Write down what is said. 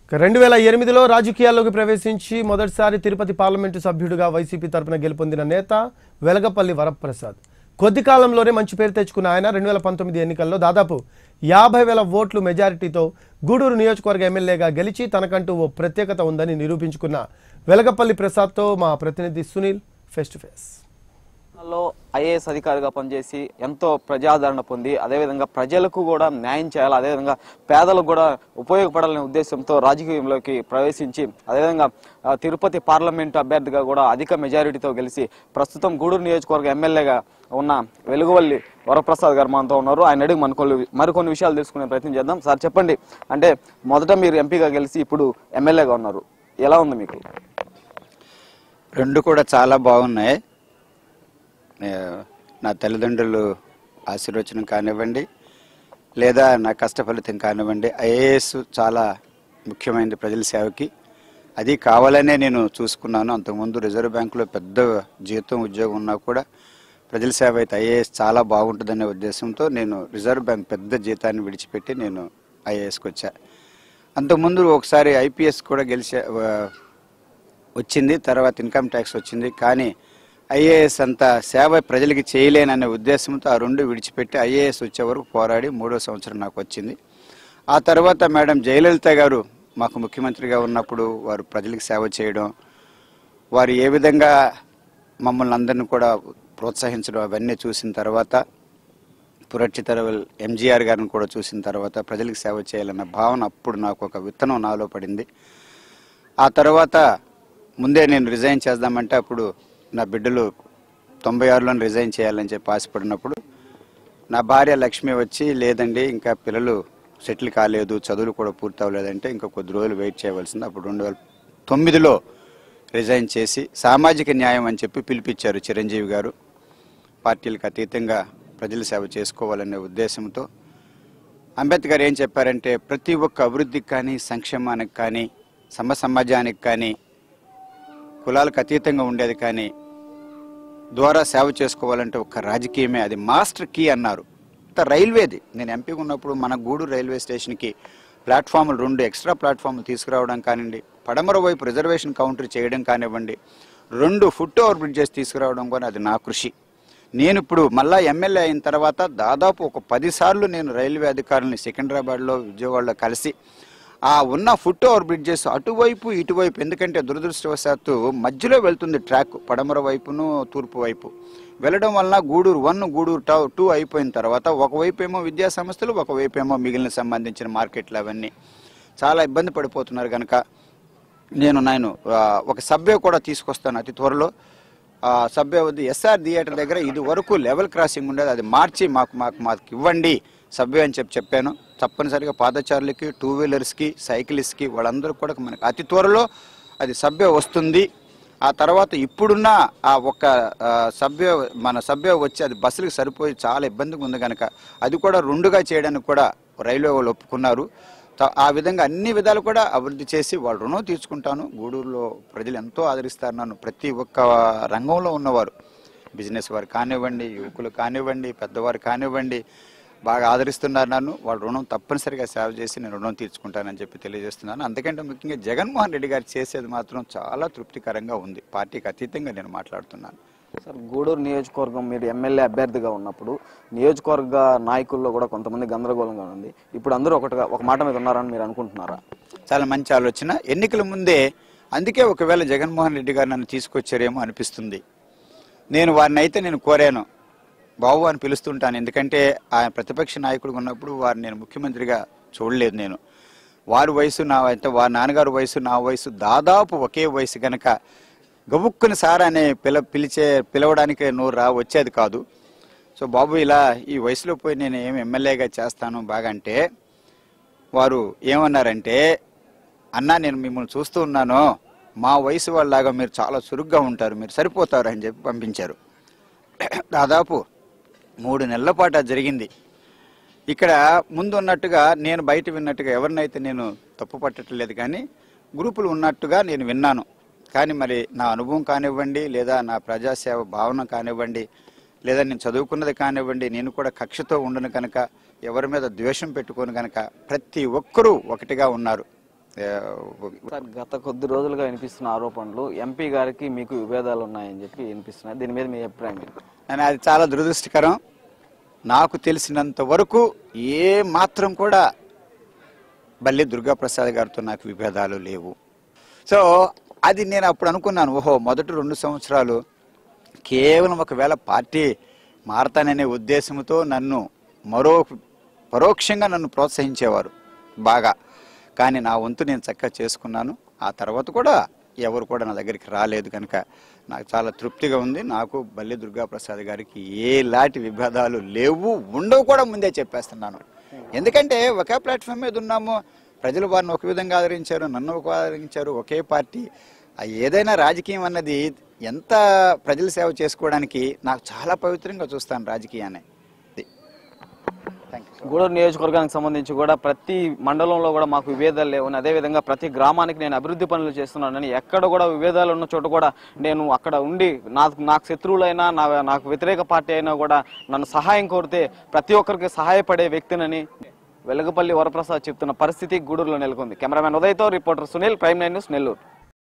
రెండు వేల ఎనిమిదిలో రాజకీయాల్లోకి ప్రవేశించి మొదటిసారి తిరుపతి పార్లమెంటు సభ్యుడిగా వైసీపీ తరపున గెలుపొందిన నేత వెలగపల్లి వరప్రసాద్ కొద్ది కాలంలోనే మంచి పేరు తెచ్చుకున్న ఆయన రెండు వేల పంతొమ్మిది ఎన్నికల్లో దాదాపు యాభై వేల ఓట్లు మెజారిటీతో గూడూరు నియోజకవర్గ ఎమ్మెల్యేగా గెలిచి తనకంటూ ఓ ప్రత్యేకత ఉందని నిరూపించుకున్న వెలగపల్లి ప్రసాద్తో మా ప్రతినిధి సునీల్ ఫేస్ టు ఫేస్ లో ఐఏఎస్ అధికారిగా పనిచేసి ఎంతో ప్రజాదరణ పొంది అదేవిధంగా ప్రజలకు కూడా న్యాయం చేయాలి అదేవిధంగా పేదలకు కూడా ఉపయోగపడాలనే ఉద్దేశంతో రాజకీయంలోకి ప్రవేశించి అదేవిధంగా ఆ, తిరుపతి పార్లమెంటు అభ్యర్థిగా కూడా అధిక మెజారిటీతో గెలిచి ప్రస్తుతం గూడూరు నియోజకవర్గ ఎమ్మెల్యేగా ఉన్న వెలుగువల్లి వరప్రసాద్ గారు మనతో ఉన్నారు ఆయన అడిగి మనకొన్ని మరికొన్ని విషయాలు తెలుసుకునే ప్రయత్నం చేద్దాం సార్ చెప్పండి అంటే మొదట మీరు ఎంపీగా గెలిచి ఇప్పుడు ఎమ్మెల్యేగా ఉన్నారు ఎలా ఉంది మీకు రెండు కూడా చాలా బాగున్నాయి ఏ, నా తల్లిదండ్రులు ఆశీర్వచనం కానివ్వండి లేదా నా కష్ట ఫలితం కానివ్వండి ఐఏఎస్ చాలా ముఖ్యమైనది ప్రజల సేవకి అది కావాలనే నేను చూసుకున్నాను అంతకుముందు రిజర్వ్ బ్యాంకులో పెద్ద జీతం ఉద్యోగం ఉన్నా కూడా ప్రజల సేవ అయితే ఐఏఎస్ చాలా బాగుంటుందనే ఉద్దేశంతో నేను రిజర్వ్ బ్యాంక్ పెద్ద జీతాన్ని విడిచిపెట్టి నేను ఐఏఎస్కి వచ్చా అంతకుముందు ఒకసారి ఐపీఎస్ కూడా గెలిచా ఆ, వచ్చింది తర్వాత ఇన్కమ్ ట్యాక్స్ వచ్చింది కానీ ఐఏఎస్ అంత సేవ ప్రజలకి చేయలేననే ఉద్దేశంతో ఆ రెండు విడిచిపెట్టి ఐఏఎస్ వచ్చే వరకు పోరాడి మూడో సంవత్సరం నాకు వచ్చింది ఆ తర్వాత మేడం జయలలిత గారు మాకు ముఖ్యమంత్రిగా ఉన్నప్పుడు వారు ప్రజలకు సేవ చేయడం వారు ఏ విధంగా మమ్మల్ని అందరిని కూడా ప్రోత్సహించడం అవన్నీ చూసిన తర్వాత పురక్షితరవల్ ఎంజీఆర్ గారిని కూడా చూసిన తర్వాత ప్రజలకు సేవ చేయాలన్న భావన అప్పుడు నాకు ఒక విత్తనం నాలో పడింది ఆ తర్వాత ముందే నేను రిజైన్ చేద్దామంటే అప్పుడు నా బిడ్డలు తొంభై ఆరులో రిజైన్ చేయాలని చెప్పి ఆశపడినప్పుడు నా భార్య లక్ష్మి వచ్చి లేదండి ఇంకా పిల్లలు సెటిల్ కాలేదు చదువులు కూడా పూర్తి అవ్వలేదంటే ఇంకా కొద్ది రోజులు వెయిట్ చేయవలసింది అప్పుడు రెండు వేల తొమ్మిదిలో రిజైన్ చేసి సామాజిక న్యాయం అని చెప్పి పిలిపించారు చిరంజీవి గారు పార్టీలకు అతీతంగా ప్రజల సేవ చేసుకోవాలనే ఉద్దేశంతో అంబేద్కర్ ఏం చెప్పారంటే ప్రతి ఒక్క అభివృద్ధికి కానీ సంక్షేమానికి కానీ సమ సమాజానికి కానీ కులాలకు అతీతంగా ఉండేది కానీ ద్వారా సేవ చేసుకోవాలంటే ఒక రాజకీయమే అది మాస్టర్ కీ అన్నారు ఇంత రైల్వేది నేను ఎంపీగా ఉన్నప్పుడు మన గూడూరు రైల్వే స్టేషన్కి ప్లాట్ఫామ్లు రెండు ఎక్స్ట్రా ప్లాట్ఫామ్లు తీసుకురావడం కానివ్వండి పడమర వైపు రిజర్వేషన్ కౌంటర్ చేయడం కానివ్వండి రెండు ఫుట్ ఓవర్ బ్రిడ్జెస్ తీసుకురావడం కూడా అది నా కృషి నేను ఇప్పుడు మళ్ళా ఎమ్మెల్యే అయిన తర్వాత దాదాపు ఒక పది సార్లు నేను రైల్వే అధికారులని సికింద్రాబాద్లో విజయవాడలో కలిసి ఆ ఉన్న ఫుట్ ఓవర్ బ్రిడ్జెస్ అటువైపు ఇటువైపు ఎందుకంటే దురదృష్టవశాత్తు మధ్యలో వెళ్తుంది ట్రాక్ పడమర వైపును తూర్పు వైపు వెళ్ళడం వలన గూడూరు వన్ గూడూరు టౌ టూ అయిపోయిన తర్వాత ఒకవైపు ఏమో విద్యా సంస్థలు ఒకవైపు ఏమో మిగిలిన సంబంధించిన మార్కెట్లు అవన్నీ చాలా ఇబ్బంది పడిపోతున్నారు కనుక నేను నేను ఆ, ఒక సబ్వే కూడా తీసుకొస్తాను అతి త్వరలో ఆ సబ్వే వద్ద ఎస్ఆర్ థియేటర్ దగ్గర ఇది వరకు లెవెల్ క్రాసింగ్ ఉండేది అది మార్చి మాకు మాకు మాకు ఇవ్వండి సబ్వే అని చెప్పి చెప్పాను తప్పనిసరిగా పాదచారులకి టూ వీలర్స్కి సైకిలిస్ట్కి వాళ్ళందరూ కూడా మనకి అతి త్వరలో అది సబ్వే వస్తుంది ఆ తర్వాత ఇప్పుడున్న ఆ ఒక్క ఆ, సభ్య మన సభ్య వచ్చి అది బస్సులకు సరిపోయి చాలా ఇబ్బందిగా ఉంది కనుక అది కూడా రెండుగా చేయడానికి కూడా రైల్వే వాళ్ళు ఒప్పుకున్నారు త- ఆ విధంగా అన్ని విధాలు కూడా అభివృద్ధి చేసి వాళ్ళు రుణం తీర్చుకుంటాను గూడూరులో ప్రజలు ఎంతో ఆదరిస్తారు నన్ను ప్రతి ఒక్క రంగంలో ఉన్నవారు బిజినెస్ వారు కానివ్వండి యువకులు కానివ్వండి పెద్దవారు కానివ్వండి బాగా ఆదరిస్తున్నారు నన్ను వాళ్ళ రుణం తప్పనిసరిగా సేవ చేసి నేను రుణం తీర్చుకుంటానని చెప్పి తెలియజేస్తున్నాను అందుకంటే ముఖ్యంగా జగన్మోహన్ రెడ్డి గారు చేసేది మాత్రం చాలా తృప్తికరంగా ఉంది పార్టీకి అతీతంగా నేను మాట్లాడుతున్నాను సార్ గూడూరు నియోజకవర్గం మీరు ఎమ్మెల్యే అభ్యర్థిగా ఉన్నప్పుడు నియోజకవర్గ నాయకుల్లో కూడా కొంతమంది గందరగోళంగా ఉంది ఇప్పుడు అందరూ ఒకటిగా ఒక మాట మీద ఉన్నారని మీరు అనుకుంటున్నారా చాలా మంచి ఆలోచన ఎన్నికల ముందే అందుకే ఒకవేళ జగన్మోహన్ రెడ్డి గారు నన్ను తీసుకొచ్చారేమో అనిపిస్తుంది నేను వారిని అయితే నేను కోరాను బాబు అని పిలుస్తుంటాను ఎందుకంటే ఆయన ప్రతిపక్ష నాయకుడు ఉన్నప్పుడు వారిని నేను ముఖ్యమంత్రిగా చూడలేదు నేను వారి వయసు నా అంటే వారి నాన్నగారు వయసు నా వయసు దాదాపు ఒకే వయసు గనక గబుక్కుని సార్ అనే పిల పిలిచే పిలవడానికి నువ్వు రా వచ్చేది కాదు సో బాబు ఇలా ఈ వయసులో పోయి నేను ఏం ఎమ్మెల్యేగా చేస్తాను బాగా అంటే వారు ఏమన్నారంటే అన్నా నేను మిమ్మల్ని చూస్తూ ఉన్నాను మా వయసు వాళ్ళలాగా మీరు చాలా చురుగ్గా ఉంటారు మీరు సరిపోతారు అని చెప్పి పంపించారు దాదాపు మూడు నెలల పాటు అది జరిగింది ఇక్కడ ముందు ఉన్నట్టుగా నేను బయట విన్నట్టుగా ఎవరినైతే నేను తప్పు పట్టట్లేదు కానీ గ్రూపులు ఉన్నట్టుగా నేను విన్నాను కానీ మరి నా అనుభవం కానివ్వండి లేదా నా ప్రజాసేవ భావన కానివ్వండి లేదా నేను చదువుకున్నది కానివ్వండి నేను కూడా కక్షతో ఉండను కనుక ఎవరి మీద ద్వేషం పెట్టుకోను కనుక ప్రతి ఒక్కరూ ఒకటిగా ఉన్నారు ఆ, సార్ గత కొద్ది రోజులుగా వినిపిస్తున్న ఆరోపణలు ఎంపీ గారికి మీకు విభేదాలు ఉన్నాయని చెప్పి వినిపిస్తున్నాయి దీని మీద మీ అభిప్రాయం ఏంటి అని అది చాలా దురదృష్టకరం నాకు తెలిసినంత వరకు ఏ మాత్రం కూడా బల్లి దుర్గాప్రసాద్ గారితో నాకు విభేదాలు లేవు సో అది నేను అప్పుడు అనుకున్నాను ఓహో మొదటి రెండు సంవత్సరాలు కేవలం ఒకవేళ పార్టీ మారతాననే ఉద్దేశంతో నన్ను మరో పరోక్షంగా నన్ను ప్రోత్సహించేవారు బాగా కానీ నా వంతు నేను చక్కగా చేసుకున్నాను ఆ తర్వాత కూడా ఎవరు కూడా నా దగ్గరికి రాలేదు కనుక నాకు చాలా తృప్తిగా ఉంది నాకు బల్లి దుర్గాప్రసాద్ గారికి ఏలాంటి విభేదాలు లేవు ఉండవు కూడా ముందే చెప్పేస్తున్నాను ఎందుకంటే ఒకే ప్లాట్ఫామ్ మీద ఉన్నాము ప్రజలు వారిని ఒక విధంగా ఆదరించారు నన్ను ఒక ఆదరించారు ఒకే పార్టీ ఆ ఏదైనా రాజకీయం అన్నది ఎంత ప్రజల సేవ చేసుకోవడానికి నాకు చాలా పవిత్రంగా చూస్తాను రాజకీయాన్ని థ్యాంక్ యూ గూడూరు నియోజకవర్గానికి సంబంధించి కూడా ప్రతి మండలంలో కూడా మాకు విభేదాలు లేవని అదేవిధంగా ప్రతి గ్రామానికి నేను అభివృద్ధి పనులు చేస్తున్నానని ఎక్కడ కూడా విభేదాలు ఉన్న చోట కూడా నేను అక్కడ ఉండి నాకు నాకు శత్రువులైనా నా నాకు వ్యతిరేక పార్టీ అయినా కూడా నన్ను సహాయం కోరితే ప్రతి ఒక్కరికి సహాయపడే వ్యక్తినని వెలగపల్లి వరప్రసాద్ చెప్తున్న పరిస్థితి గూడూరులో నెలకొంది కెమెరామెన్ ఉదయ్తో reporter Sunil prime nine news Nellore